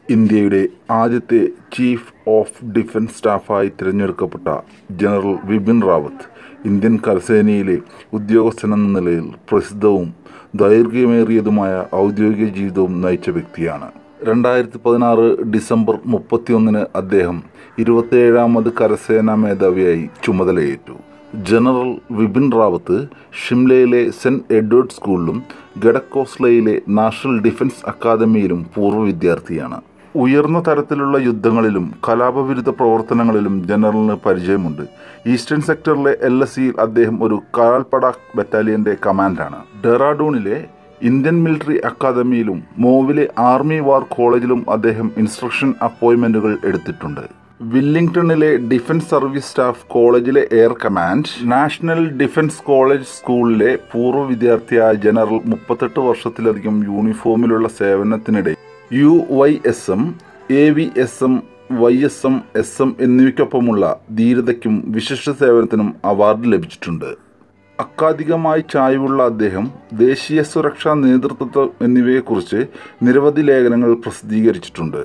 ഇന്ത്യയുടെ ആദ്യത്തെ chief of defence സ്റ്റാഫായി തിരഞ്ഞെടുക്കപ്പെട്ട ജനറൽ ബിപിൻ റാവത്ത് ഇന്ത്യൻ കരസേനയിലെ ഉദ്യോഗസ്ഥനെന്ന നിലയിൽ പ്രസിദ്ധവും ദൈർഘ്യമേറിയതുമായ ഔദ്യോഗിക ജീവിതവും നയിച്ച വ്യക്തിയാണ് രണ്ടായിരത്തി പതിനാറ് ഡിസംബർ മുപ്പത്തിയൊന്നിന് അദ്ദേഹം ഇരുപത്തിയേഴാമത് കരസേനാ മേധാവിയായി ചുമതലയേറ്റു ജനറൽ വിപിൻ റാവത്ത് ഷിംലയിലെ സെൻറ് എഡ്വേർഡ് സ്കൂളിലും ഗഡക്കോസ്ലയിലെ നാഷണൽ ഡിഫൻസ് അക്കാദമിയിലും പൂർവ്വ വിദ്യാർത്ഥിയാണ് ഉയർന്ന തരത്തിലുള്ള യുദ്ധങ്ങളിലും കലാപവിരുദ്ധ പ്രവർത്തനങ്ങളിലും ജനറലിന് പരിചയമുണ്ട് ഈസ്റ്റേൺ സെക്ടറിലെ എൽ എസ് സിയിൽ അദ്ദേഹം ഒരു കാൽപടാക് ബറ്റാലിയന്റെ കമാൻഡാണ് ഡെറാഡൂണിലെ ഇന്ത്യൻ മിലിറ്ററി അക്കാദമിയിലും മോവിലെ ആർമി വാർ കോളേജിലും അദ്ദേഹം ഇൻസ്ട്രക്ഷൻ അപ്പോയിൻമെന്റുകൾ എടുത്തിട്ടുണ്ട് വില്ലിംഗ്ടണിലെ ഡിഫൻസ് സർവീസ് സ്റ്റാഫ് കോളേജിലെ air command national defence college സ്കൂളിലെ പൂർവ്വ വിദ്യാർത്ഥിയായ ജനറൽ മുപ്പത്തെട്ട് വർഷത്തിലധികം യൂണിഫോമിലുള്ള സേവനത്തിനിടെ U Y S M A V S M Y S M S M എന്നിവയ്ക്കൊപ്പമുള്ള ധീരതയ്ക്കും വിശിഷ്ട സേവനത്തിനും അവാർഡ് ലഭിച്ചിട്ടുണ്ട് അക്കാധികമായി ചായ്വുള്ള അദ്ദേഹം ദേശീയ സുരക്ഷാ നേതൃത്വം എന്നിവയെക്കുറിച്ച് നിരവധി ലേഖനങ്ങൾ പ്രസിദ്ധീകരിച്ചിട്ടുണ്ട്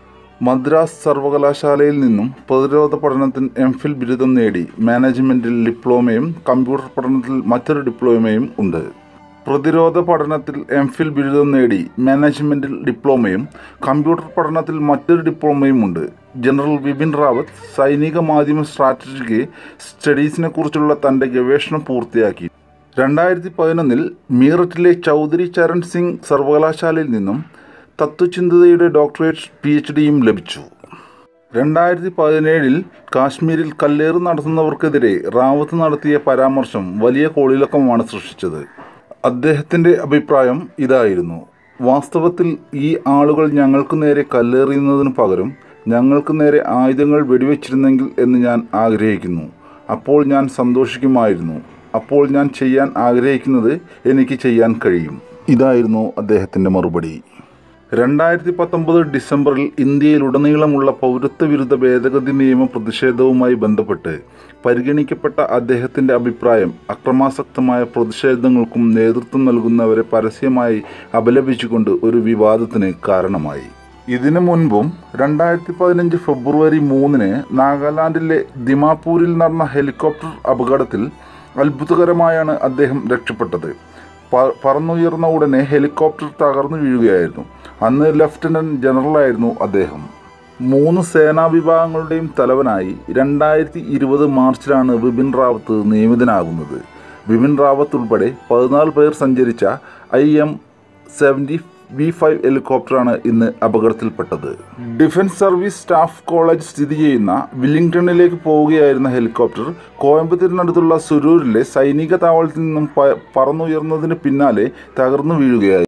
മദ്രാസ് സർവകലാശാലയിൽ നിന്നും പ്രതിരോധ പഠനത്തിൽ എം ഫിൽ ബിരുദം നേടി മാനേജ്മെന്റിൽ ഡിപ്ലോമയും കമ്പ്യൂട്ടർ പഠനത്തിൽ മറ്റൊരു ഡിപ്ലോമയും ഉണ്ട് പ്രതിരോധ പഠനത്തിൽ എം ഫിൽ ബിരുദം നേടി മാനേജ്മെന്റിൽ ഡിപ്ലോമയും കമ്പ്യൂട്ടർ പഠനത്തിൽ മറ്റൊരു ഡിപ്ലോമയും ഉണ്ട് ജനറൽ വിപിൻ റാവത്ത് സൈനിക മാധ്യമ സ്ട്രാറ്റജിക് സ്റ്റഡീസിനെ കുറിച്ചുള്ള തന്റെ ഗവേഷണം പൂർത്തിയാക്കി രണ്ടായിരത്തി പതിനൊന്നിൽ മീററ്റിലെ ചൗധരി ചരൺ സിംഗ് സർവകലാശാലയിൽ നിന്നും തത്വചിന്തതയുടെ ഡോക്ടറേറ്റ് പി എച്ച് ഡിയും ലഭിച്ചു രണ്ടായിരത്തി പതിനേഴിൽ കാശ്മീരിൽ കല്ലേറ് നടത്തുന്നവർക്കെതിരെ റാവത്ത് നടത്തിയ പരാമർശം വലിയ കോളിളക്കമാണ് സൃഷ്ടിച്ചത് അദ്ദേഹത്തിൻ്റെ അഭിപ്രായം ഇതായിരുന്നു വാസ്തവത്തിൽ ഈ ആളുകൾ ഞങ്ങൾക്ക് നേരെ കല്ലേറിയുന്നതിനു പകരം ഞങ്ങൾക്ക് നേരെ ആയുധങ്ങൾ വെടിവെച്ചിരുന്നെങ്കിൽ എന്ന് ഞാൻ ആഗ്രഹിക്കുന്നു അപ്പോൾ ഞാൻ സന്തോഷിക്കുമായിരുന്നു അപ്പോൾ ഞാൻ ചെയ്യാൻ ആഗ്രഹിക്കുന്നത് എനിക്ക് ചെയ്യാൻ കഴിയും ഇതായിരുന്നു അദ്ദേഹത്തിൻ്റെ മറുപടി രണ്ടായിരത്തി പത്തൊമ്പത് ഡിസംബറിൽ ഇന്ത്യയിലുടനീളമുള്ള പൗരത്വ വിരുദ്ധ ഭേദഗതി നിയമ പ്രതിഷേധവുമായി ബന്ധപ്പെട്ട് പരിഗണിക്കപ്പെട്ട അദ്ദേഹത്തിൻ്റെ അഭിപ്രായം അക്രമാസക്തമായ പ്രതിഷേധങ്ങൾക്കും നേതൃത്വം നൽകുന്നവരെ പരസ്യമായി അപലപിച്ചുകൊണ്ട് ഒരു വിവാദത്തിന് കാരണമായി ഇതിനു മുൻപും രണ്ടായിരത്തി പതിനഞ്ച് ഫെബ്രുവരി മൂന്നിന് നാഗാലാൻഡിലെ ദിമാപൂരിൽ നടന്ന ഹെലികോപ്റ്റർ അപകടത്തിൽ അത്ഭുതകരമായാണ് അദ്ദേഹം രക്ഷപ്പെട്ടത് പറന്നുയർന്ന ഉടനെ ഹെലികോപ്റ്റർ തകർന്നു വീഴുകയായിരുന്നു അന്ന് ലഫ്റ്റനന്റ് ജനറലായിരുന്നു അദ്ദേഹം മൂന്ന് സേനാ വിഭാഗങ്ങളുടെയും തലവനായി രണ്ടായിരത്തി ഇരുപത് മാർച്ചിലാണ് ബിപിൻ റാവത്ത് നിയമിതനാകുന്നത് ബിപിൻ റാവത്ത് ഉൾപ്പെടെ പതിനാല് പേർ സഞ്ചരിച്ച I M seventy V five ഹെലികോപ്റ്ററാണ് ഇന്ന് അപകടത്തിൽപ്പെട്ടത് ഡിഫൻസ് സർവീസ് സ്റ്റാഫ് കോളേജ് സ്ഥിതി ചെയ്യുന്ന വില്ലിംഗ്ടണിലേക്ക് പോവുകയായിരുന്ന ഹെലികോപ്റ്റർ കോയമ്പത്തൂരിനടുത്തുള്ള സുരൂരിലെ സൈനിക താവളത്തിൽ നിന്നും പറന്നുയർന്നതിന് പിന്നാലെ തകർന്നു വീഴുകയായിരുന്നു